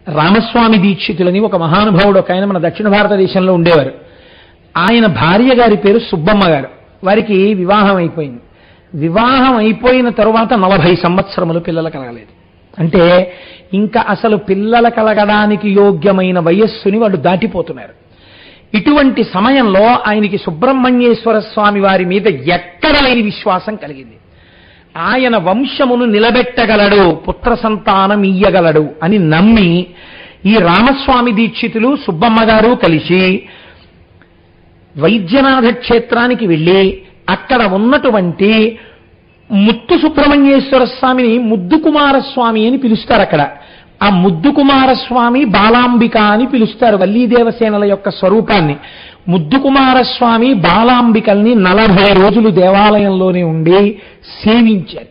రామస్వామి దీక్షితులని ఒక మహానుభావుడు ఒక ఆయన మన దక్షిణ భారతదేశంలో ఉండేవారు ఆయన భార్య గారి పేరు సుబ్బమ్మ గారు వారికి వివాహం అయిపోయింది వివాహం అయిపోయిన తరువాత నలభై సంవత్సరములు పిల్లలు కలగలేదు అంటే ఇంకా అసలు పిల్లలు కలగడానికి యోగ్యమైన వయస్సుని వాళ్ళు దాటిపోతున్నారు ఇటువంటి సమయంలో ఆయనకి సుబ్రహ్మణ్యేశ్వర స్వామి వారి మీద ఎక్కడ లేని విశ్వాసం కలిగింది ఆయన వంశమును నిలబెట్టగలడు పుత్ర సంతానం ఇయ్యగలడు అని నమ్మి ఈ రామస్వామి దీక్షితులు సుబ్బమ్మ గారు కలిసి వైద్యనాథ క్షేత్రానికి వెళ్ళి అక్కడ ఉన్నటువంటి ముత్తు సుబ్రహ్మణ్యేశ్వర స్వామిని ముద్దు కుమారస్వామి అని పిలుస్తారు అక్కడ ఆ ముద్దు కుమారస్వామి బాలాంబిక అని పిలుస్తారు వల్లీదేవసేనల యొక్క స్వరూపాన్ని ముద్దు కుమారస్వామి బాలాంబికల్ని నలభై రోజులు దేవాలయంలోనే ఉండి సేవించారు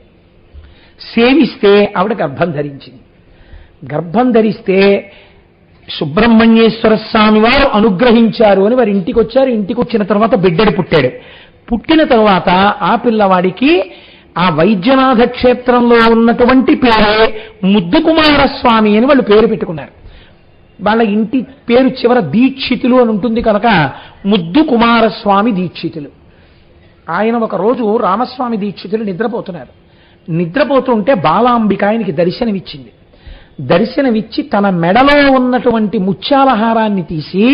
సేవిస్తే ఆవిడ గర్భం ధరించింది గర్భం ధరిస్తే సుబ్రహ్మణ్యేశ్వర స్వామి వారు అనుగ్రహించారు అని వారి ఇంటికి వచ్చారు ఇంటికి వచ్చిన తర్వాత బిడ్డడు పుట్టాడు పుట్టిన తర్వాత ఆ పిల్లవాడికి ఆ వైద్యనాథ క్షేత్రంలో ఉన్నటువంటి పేరే ముద్దు కుమారస్వామి అని వాళ్ళు పేరు పెట్టుకున్నారు వాళ్ళ ఇంటి పేరు చివర దీక్షితులు అని ఉంటుంది కనుక ముద్దు కుమారస్వామి దీక్షితులు ఆయన ఒక రోజు రామస్వామి దీక్షితులు నిద్రపోతున్నారు నిద్రపోతుంటే బాలాంబిక ఆయనకి దర్శనమిచ్చింది దర్శనమిచ్చి తన మెడలో ఉన్నటువంటి ముత్యాలహారాన్ని తీసి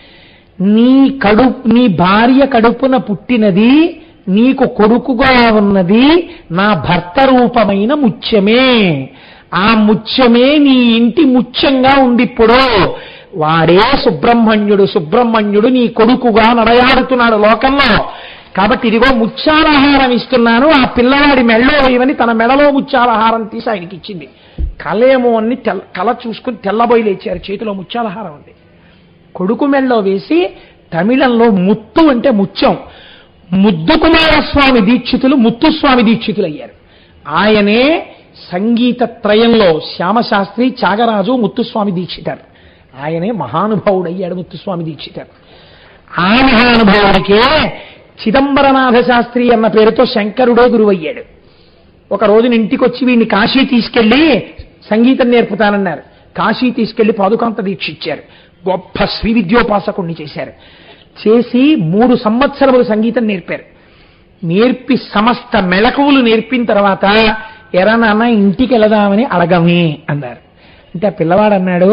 నీ కడు నీ భార్య కడుపున పుట్టినది నీకు కొడుకుగా ఉన్నది నా భర్త రూపమైన ముత్యమే ఆ ముత్యమే నీ ఇంటి ముత్యంగా ఉంది ఇప్పుడు వాడే సుబ్రహ్మణ్యుడు సుబ్రహ్మణ్యుడు నీ కొడుకుగా నడయాడుతున్నాడు లోకంలో కాబట్టి ఇదిగో ముత్యాలహారం ఇస్తున్నాను ఆ పిల్లవాడి మెడలో వేయమని తన మెడలో ముత్యాలహారం తీసి ఆయనకి ఇచ్చింది కలేమో అని తెల్ల కల చూసుకుని తెల్లబోయి లేచారు చేతిలో ముత్యాలహారం ఉంది కొడుకు మెడలో వేసి తమిళంలో ముత్తు అంటే ముత్యం ముద్దు కుమారస్వామి దీక్షితులు ముత్తుస్వామి దీక్షితులు అయ్యారు ఆయనే సంగీత త్రయంలో శ్యామశాస్త్రి త్యాగరాజు ముత్తుస్వామి దీక్షితారు ఆయనే మహానుభావుడు అయ్యాడు ముత్తుస్వామి దీక్షితారు ఆ మహానుభావుడికే చిదంబరనాథ శాస్త్రి అన్న పేరుతో శంకరుడే గురువయ్యాడు ఒక రోజున ఇంటికి వచ్చి వీడిని కాశీ తీసుకెళ్లి సంగీతం నేర్పుతానన్నారు కాశీ తీసుకెళ్లి పాదుకాంత దీక్ష ఇచ్చారు గొప్ప శ్రీ విద్యోపాసకుణ్ణి చేశారు చేసి మూడు సంవత్సరములు సంగీతం నేర్పారు నేర్పి సమస్త మెళకువలు నేర్పిన తర్వాత ఎరా నాన్న ఇంటికి వెళదామని అడగమే అన్నారు అంటే ఆ పిల్లవాడు అన్నాడు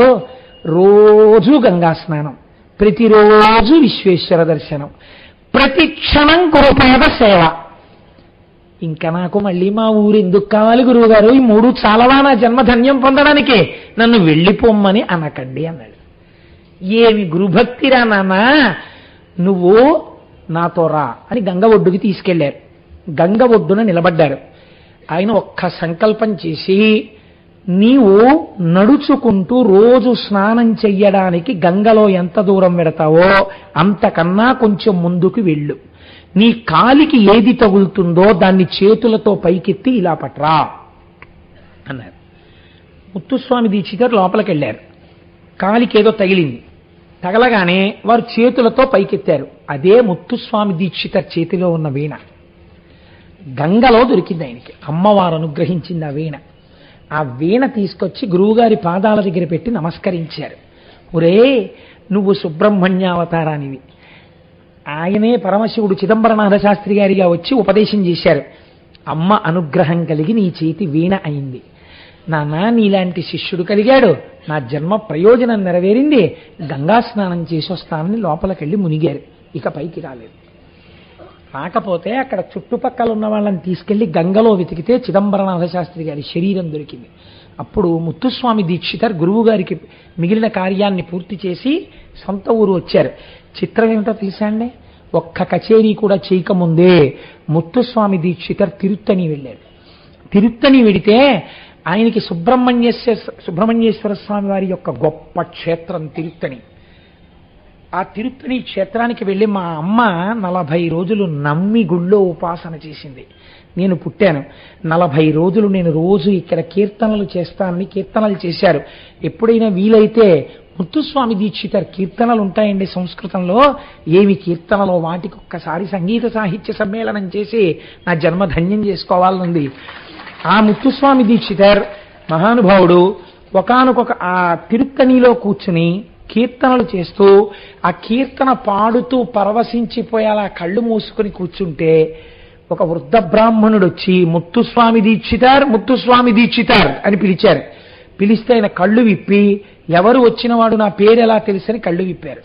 రోజు గంగా స్నానం ప్రతిరోజు విశ్వేశ్వర దర్శనం ప్రతి క్షణం గురుపాద సేవ ఇంకా నాకు మళ్ళీ మా ఊరు ఎందుకు కావాలి గురువుగారు ఈ మూడు చాలవా నా జన్మధన్యం పొందడానికి నన్ను వెళ్ళిపోమ్మని అనకండి అన్నాడు ఏమి గురుభక్తిరా నాన్న నువ్వు నాతో రా అని గంగ ఒడ్డుకి తీసుకెళ్లారు గంగ ఒడ్డున నిలబడ్డారు ఆయన ఒక్క సంకల్పం చేసి నీవు నడుచుకుంటూ రోజు స్నానం చెయ్యడానికి గంగలో ఎంత దూరం పెడతావో అంతకన్నా కొంచెం ముందుకు వెళ్ళు నీ కాలికి ఏది తగులుతుందో దాన్ని చేతులతో పైకెత్తి ఇలా పట్రా అన్నారు ముత్తుస్వామి దీక్షితారు లోపలికి వెళ్ళారు కాలికి ఏదో తగిలింది తగలగానే వారు చేతులతో పైకెత్తారు అదే ముత్తుస్వామి దీక్షితర్ చేతిలో ఉన్న వీణ గంగలో దొరికింది ఆయనకి అమ్మవారు అనుగ్రహించింది ఆ వీణ ఆ వీణ తీసుకొచ్చి గురువుగారి పాదాల దగ్గర పెట్టి నమస్కరించారు ఒరే నువ్వు సుబ్రహ్మణ్యావతారానివి ఆయనే పరమశివుడు చిదంబరనాథ శాస్త్రి గారిగా వచ్చి ఉపదేశం చేశారు అమ్మ అనుగ్రహం కలిగి నీ చేతి వీణ అయింది నాన్న నీలాంటి శిష్యుడు కలిగాడు నా జన్మ ప్రయోజనం నెరవేరింది గంగా స్నానం చేసి వస్తానని లోపలికెళ్ళి మునిగారు ఇక పైకి రాలేదు రాకపోతే అక్కడ చుట్టుపక్కల ఉన్న వాళ్ళని తీసుకెళ్లి గంగలో వెతికితే చిదంబరనాథ శాస్త్రి గారి శరీరం దొరికింది అప్పుడు ముత్తుస్వామి దీక్షితర్ గురువు గారికి మిగిలిన కార్యాన్ని పూర్తి చేసి సొంత ఊరు వచ్చారు చిత్రం ఏమిటో తెలుసా అండి ఒక్క కచేరీ కూడా చేయకముందే ముత్తుస్వామి దీక్షితర్ తిరుత్తని వెళ్ళారు తిరుత్తని వెడితే ఆయనకి సుబ్రహ్మణ్యేశ్వర సుబ్రహ్మణ్యేశ్వర స్వామి వారి యొక్క గొప్ప క్షేత్రం తిరుత్తని ఆ తిరుత్తని క్షేత్రానికి వెళ్ళి మా అమ్మ నలభై రోజులు నమ్మి గుళ్ళో ఉపాసన చేసింది నేను పుట్టాను నలభై రోజులు నేను రోజు ఇక్కడ కీర్తనలు చేస్తానని కీర్తనలు చేశారు ఎప్పుడైనా వీలైతే ముత్తుస్వామి దీక్షితర్ కీర్తనలు ఉంటాయండి సంస్కృతంలో ఏమి కీర్తనలో వాటికి ఒక్కసారి సంగీత సాహిత్య సమ్మేళనం చేసి నా జన్మ ధన్యం చేసుకోవాలనుంది ఆ ముత్తుస్వామి దీక్షితర్ మహానుభావుడు ఒకానొక ఆ తిరుత్తణిలో కూర్చుని కీర్తనలు చేస్తూ ఆ కీర్తన పాడుతూ పరవశించిపోయేలా కళ్ళు మూసుకుని కూర్చుంటే ఒక వృద్ధ బ్రాహ్మణుడు వచ్చి ముత్తుస్వామి దీక్షితార్ ముత్తుస్వామి దీక్షితార్ అని పిలిచారు పిలిస్తే ఆయన కళ్ళు విప్పి ఎవరు వచ్చినవాడు నా పేరు ఎలా తెలుసని కళ్ళు విప్పారు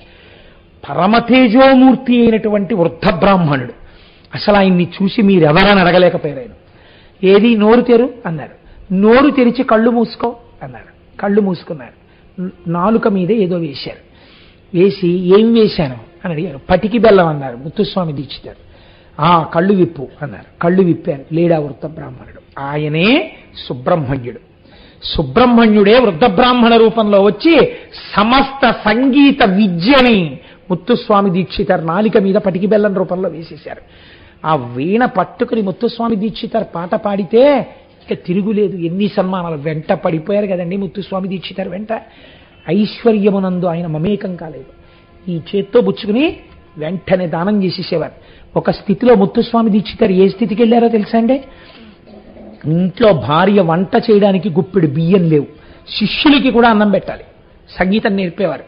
పరమతేజోమూర్తి అయినటువంటి వృద్ధ బ్రాహ్మణుడు అసలు ఆయన్ని చూసి మీరెవరని అడగలేకపోయారు ఆయన ఏది నోరు తెరు అన్నారు నోరు తెరిచి కళ్ళు మూసుకో అన్నారు కళ్ళు మూసుకున్నారు న- నాలుక మీద ఏదో వేశారు వేసి ఏం వేశాను అని అడిగారు పటికి బెల్లం అన్నారు ముత్తుస్వామి దీక్షితారు ఆ కళ్ళు విప్పు అన్నారు కళ్ళు విప్పారు లేడా వృద్ధ బ్రాహ్మణుడు ఆయనే సుబ్రహ్మణ్యుడు సుబ్రహ్మణ్యుడే వృద్ధ బ్రాహ్మణ రూపంలో వచ్చి సమస్త సంగీత విద్యని ముత్తుస్వామి దీక్షితర్ నాలిక మీద పటికి బెల్లం రూపంలో వేసేశారు ఆ వీణ పట్టుకుని ముత్తుస్వామి దీక్షితర్ పాట పాడితే ఇక తిరుగులేదు ఎన్ని సన్మానాలు వెంట పడిపోయారు కదండి ముత్తుస్వామి దీక్షితర్ వెంట ఐశ్వర్యమునందు ఆయన మమేకం కాలేదు ఈ చేత్తో బుచ్చుకుని వెంటనే దానం చేసేసేవారు ఒక స్థితిలో ముత్తుస్వామి దీక్షితర్ ఏ స్థితికి వెళ్ళారో తెలుసా అండి ఇంట్లో భార్య వంట చేయడానికి గుప్పెడు బియ్యం లేవు శిష్యులకి కూడా అన్నం పెట్టాలి సంగీతం నేర్పేవారు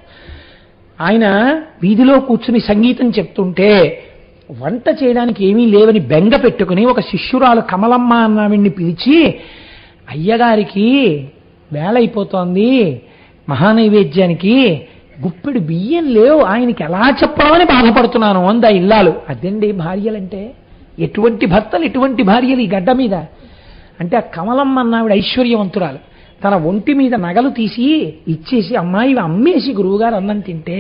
ఆయన వీధిలో కూర్చుని సంగీతం చెప్తుంటే వంట చేయడానికి ఏమీ లేవని బెంగ పెట్టుకుని ఒక శిష్యురాలు కమలమ్మ అన్నావిడ్ని పిలిచి అయ్యగారికి వేళ అయిపోతోంది మహానైవేద్యానికి గుప్పెడు బియ్యం లేవు ఆయనకి ఎలా చెప్పామని బాధపడుతున్నాను అందా ఇల్లాలు అదండి భార్యలంటే ఎటువంటి భర్తలు ఎటువంటి భార్యలు ఈ గడ్డ మీద అంటే ఆ కమలమ్మ అన్నావిడ ఐశ్వర్యవంతురాలు తన ఒంటి మీద నగలు తీసి ఇచ్చేసి అమ్మాయి ఇవి అమ్మేసి గురువుగారు అన్నం తింటే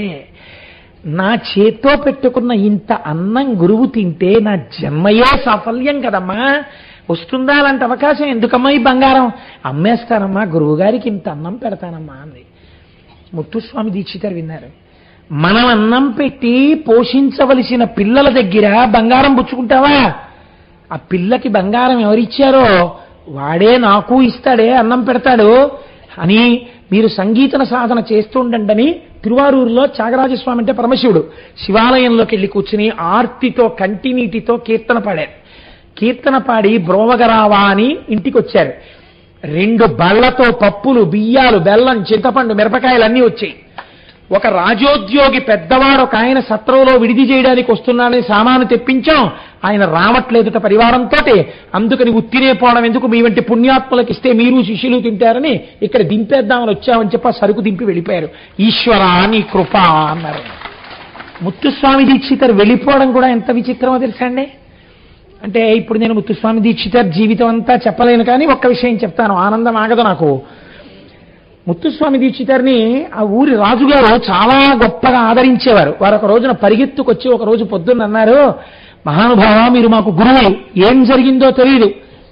నా చేత్తో పెట్టుకున్న ఇంత అన్నం గురువు తింటే నా జన్మయే సాఫల్యం కదమ్మా వస్తుందా అలాంటి అవకాశం ఎందుకమ్మా ఈ బంగారం అమ్మేస్తానమ్మా గురువు గారికి ఇంత అన్నం పెడతానమ్మా అంది ముత్తుస్వామి దీక్షితారు విన్నారు మనం అన్నం పెట్టి పోషించవలసిన పిల్లల దగ్గర బంగారం పుచ్చుకుంటావా ఆ పిల్లకి బంగారం ఎవరిచ్చారో వాడే నాకు ఇస్తాడే అన్నం పెడతాడు అని మీరు సంగీతన సాధన చేస్తుండండి తిరువారూరులో త్యాగరాజస్వామి అంటే పరమశివుడు శివాలయంలోకి వెళ్ళి కూర్చుని ఆర్తితో కంటినీటితో కీర్తన పాడారు కీర్తన పాడి బ్రోవగరావా అని ఇంటికి వచ్చారు రెండు బళ్ళతో పప్పులు బియ్యాలు బెల్లం చింతపండు మిరపకాయలు అన్నీ వచ్చాయి ఒక రాజోద్యోగి పెద్దవాడు ఒక ఆయన సత్రంలో విడిది చేయడానికి వస్తున్నాడని సామాను తెప్పించాం ఆయన రావట్లేదుట పరివారంతో అందుకని ఉత్తినే పోవడం ఎందుకు మీ వంటి పుణ్యాత్మలకు ఇస్తే మీరు శిష్యులు తింటారని ఇక్కడ దింపేద్దామని వచ్చామని చెప్పి ఆ సరుకు దింపి వెళ్ళిపోయారు ఈశ్వర నీ కృప అన్నారు ముత్తుస్వామి దీక్షితర్ వెళ్ళిపోవడం కూడా ఎంత విచిత్రమో తెలుసా అండి అంటే ఇప్పుడు నేను ముత్తుస్వామి దీక్షితర్ జీవితం అంతా చెప్పలేను కానీ ఒక్క విషయం చెప్తాను ఆనందం ఆగదు నాకు ముత్తుస్వామి దీక్షితర్ని ఆ ఊరి రాజుగారు చాలా గొప్పగా ఆదరించేవారు వారు ఒక రోజున పరిగెత్తుకొచ్చి ఒక రోజు పొద్దున్న అన్నారు మహానుభావ మీరు మాకు గురువు ఏం జరిగిందో తెలియదు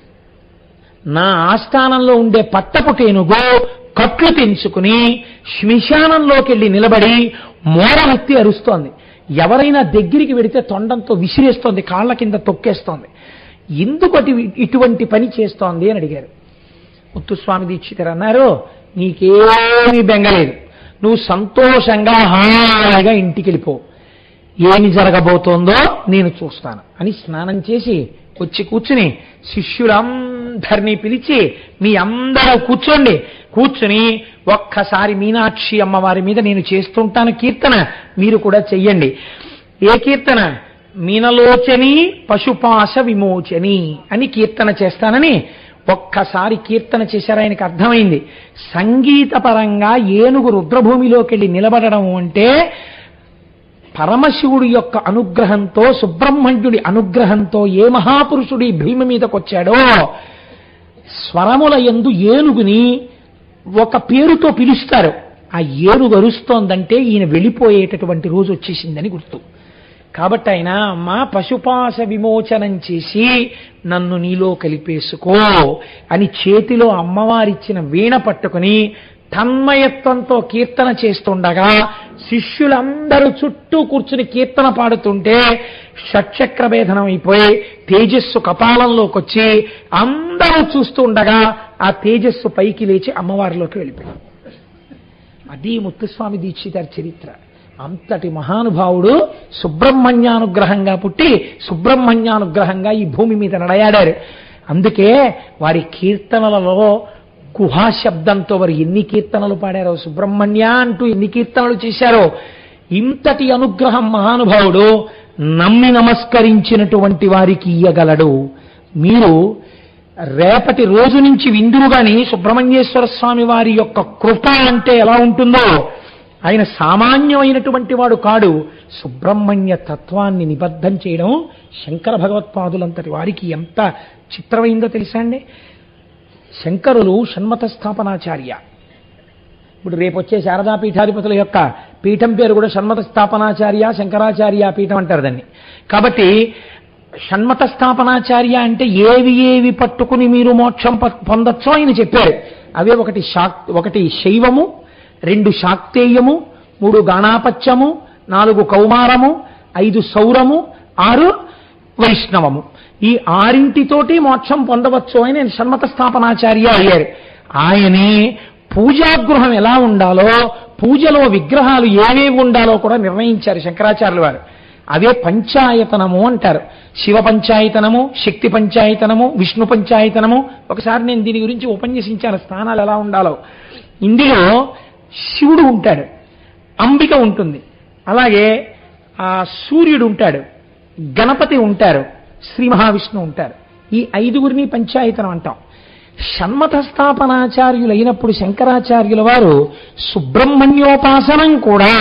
నా ఆస్థానంలో ఉండే పట్టపుటేనుగో కట్లు తెంచుకుని శ్మశానంలోకి వెళ్ళి నిలబడి మోడవెత్తి అరుస్తోంది ఎవరైనా దగ్గరికి వెడితే తొండంతో విసిరేస్తోంది కాళ్ళ కింద తొక్కేస్తోంది ఎందుకు అటు- ఇటువంటి పని చేస్తోంది అని అడిగారు ముత్తుస్వామి దీక్షితరు అన్నారు నీకేమీ బెంగలేదు నువ్వు సంతోషంగా హాయిగా ఇంటికి వెళ్ళిపో ఏమి జరగబోతోందో నేను చూస్తాను అని స్నానం చేసి వచ్చి కూర్చుని శిష్యులందరినీ పిలిచి మీ అందరూ కూర్చోండి కూర్చుని ఒక్కసారి మీనాక్షి అమ్మవారి మీద నేను చేస్తుంటాను కీర్తన మీరు కూడా చెయ్యండి ఏ కీర్తన మీనలోచని పశుపాశ విమోచని అని కీర్తన చేస్తానని ఒక్కసారి కీర్తన చేశారు ఆయనకు అర్థమైంది సంగీతపరంగా ఏనుగు రుద్రభూమిలోకి వెళ్ళి నిలబడడం అంటే పరమశివుడి యొక్క అనుగ్రహంతో సుబ్రహ్మణ్యుడి అనుగ్రహంతో ఏ మహాపురుషుడి భీమ మీదకొచ్చాడో స్వరముల యందు ఏనుగుని ఒక పేరుతో పిలుస్తారు ఆ ఏనుగు అరుస్తోందంటే ఈయన వెళ్ళిపోయేటటువంటి రోజు వచ్చేసిందని గుర్తు కాబట్టి ఆయన మా పశుపాశ విమోచనం చేసి నన్ను నీలో కలిపేసుకో అని చేతిలో అమ్మవారిచ్చిన వీణ పట్టుకుని తన్మయత్వంతో కీర్తన చేస్తుండగా శిష్యులందరూ చుట్టూ కూర్చుని కీర్తన పాడుతుంటే షట్చక్ర భేదనం అయిపోయి తేజస్సు కపాలంలోకి వచ్చి అందరూ చూస్తుండగా ఆ తేజస్సు పైకి లేచి అమ్మవారిలోకి వెళ్ళిపోయింది అది ముత్తుస్వామి దీక్షితారి చరిత్ర అంతటి మహానుభావుడు సుబ్రహ్మణ్యానుగ్రహంగా పుట్టి సుబ్రహ్మణ్యానుగ్రహంగా ఈ భూమి మీద నడయాడారు అందుకే వారి కీర్తనలలో కుహా శబ్దంతో వారు ఎన్ని కీర్తనలు పాడారో సుబ్రహ్మణ్య అంటూ ఎన్ని కీర్తనలు చేశారో ఇంతటి అనుగ్రహం మహానుభావుడు నమ్మి నమస్కరించినటువంటి వారికి ఇయ్యగలడు మీరు రేపటి రోజు నుంచి విందురు గాని సుబ్రహ్మణ్యేశ్వర స్వామి వారి యొక్క కృప అంటే ఎలా ఉంటుందో ఆయన సామాన్యమైనటువంటి వాడు కాడు సుబ్రహ్మణ్య తత్వాన్ని నిబద్ధం చేయడం శంకర భగవత్పాదులంతటి వారికి ఎంత చిత్రమైందో తెలుసా అండి శంకరులు షణ్మత స్థాపనాచార్య ఇప్పుడు రేపు వచ్చే శారదా పీఠాధిపతుల యొక్క పీఠం పేరు కూడా షణ్మత స్థాపనాచార్య శంకరాచార్య పీఠం అంటారు దాన్ని కాబట్టి షణ్మత స్థాపనాచార్య అంటే ఏవి ఏవి పట్టుకుని మీరు మోక్షం ప- పొందొచ్చో ఆయన చెప్పారు అవే ఒకటి శాక్ ఒకటి శైవము రెండు శాక్తేయము మూడు గాణాపత్యము నాలుగు కౌమారము ఐదు సౌరము ఆరు వైష్ణవము ఈ ఆరింటితోటి మోక్షం పొందవచ్చు అని ఆయన షణ్మత స్థాపనాచార్య అయ్యారు ఆయనే పూజాగృహం ఎలా ఉండాలో పూజలో విగ్రహాలు ఏవేవి ఉండాలో కూడా నిర్ణయించారు శంకరాచార్యుల వారు అవే పంచాయతనము అంటారు శివ పంచాయతనము శక్తి పంచాయతనము విష్ణు పంచాయతనము ఒకసారి నేను దీని గురించి ఉపన్యసించాను స్థానాలు ఎలా ఉండాలో ఇందులో శివుడు ఉంటాడు అంబిక ఉంటుంది అలాగే ఆ సూర్యుడు ఉంటాడు గణపతి ఉంటారు శ్రీ మహావిష్ణువు ఉంటారు ఈ ఐదుగురిని పంచాయతనం అంటాం షణ్మత స్థాపనాచార్యులైనప్పుడు శంకరాచార్యుల వారు సుబ్రహ్మణ్యోపాసనం కూడా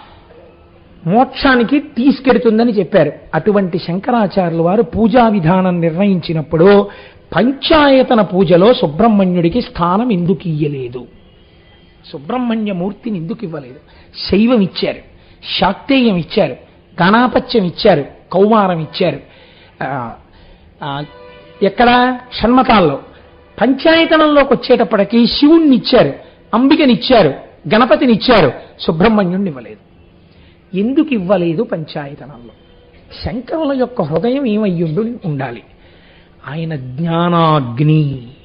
మోక్షానికి తీసుకెడుతుందని చెప్పారు అటువంటి శంకరాచార్యుల వారు పూజా విధానం నిర్ణయించినప్పుడు పంచాయతన పూజలో సుబ్రహ్మణ్యుడికి స్థానం ఎందుకు ఇయ్యలేదు సుబ్రహ్మణ్య మూర్తిని ఎందుకు ఇవ్వలేదు శైవం ఇచ్చారు శాక్తేయం ఇచ్చారు గణాపత్యం ఇచ్చారు కౌమారం ఇచ్చారు ఆ, ఆ, ఎక్కడ షణ్మతాల్లో పంచాయతనంలోకి వచ్చేటప్పటికి శివుణ్ణి ఇచ్చారు అంబికనిచ్చారు గణపతినిచ్చారు సుబ్రహ్మణ్యుణ్ణి ఇవ్వలేదు ఎందుకు ఇవ్వలేదు పంచాయతనంలో శంకరుల యొక్క హృదయం ఏమయ్యుండు ఉండాలి ఆయన జ్ఞానాగ్ని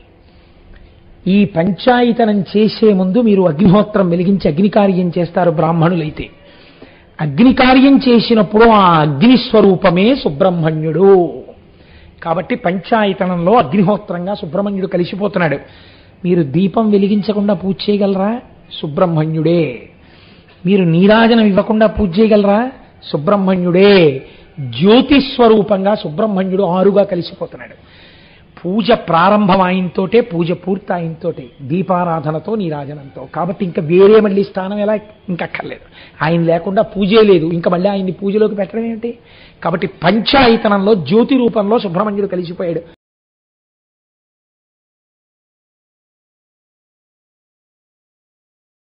ఈ పంచాయతనం చేసే ముందు మీరు అగ్నిహోత్రం వెలిగించి అగ్నికార్యం చేస్తారు బ్రాహ్మణులైతే అగ్నికార్యం చేసినప్పుడు ఆ అగ్ని స్వరూపమే సుబ్రహ్మణ్యుడు కాబట్టి పంచాయతనంలో అగ్నిహోత్రంగా సుబ్రహ్మణ్యుడు కలిసిపోతున్నాడు మీరు దీపం వెలిగించకుండా పూజ చేయగలరా సుబ్రహ్మణ్యుడే మీరు నీరాజనం ఇవ్వకుండా పూజ చేయగలరా సుబ్రహ్మణ్యుడే జ్యోతి స్వరూపంగా సుబ్రహ్మణ్యుడు ఆరుగా కలిసిపోతున్నాడు పూజ ప్రారంభం ఆయనతోటే పూజ పూర్తి ఆయనతోటే దీపారాధనతో నీరాజనంతో కాబట్టి ఇంకా వేరే మళ్ళీ స్థానం ఎలా ఇంకా అక్కర్లేదు ఆయన లేకుండా పూజే లేదు ఇంకా మళ్ళీ ఆయన్ని పూజలోకి పెట్టడం ఏమిటి కాబట్టి పంచాయతనంలో జ్యోతి రూపంలో సుబ్రహ్మణ్యుడు కలిసిపోయాడు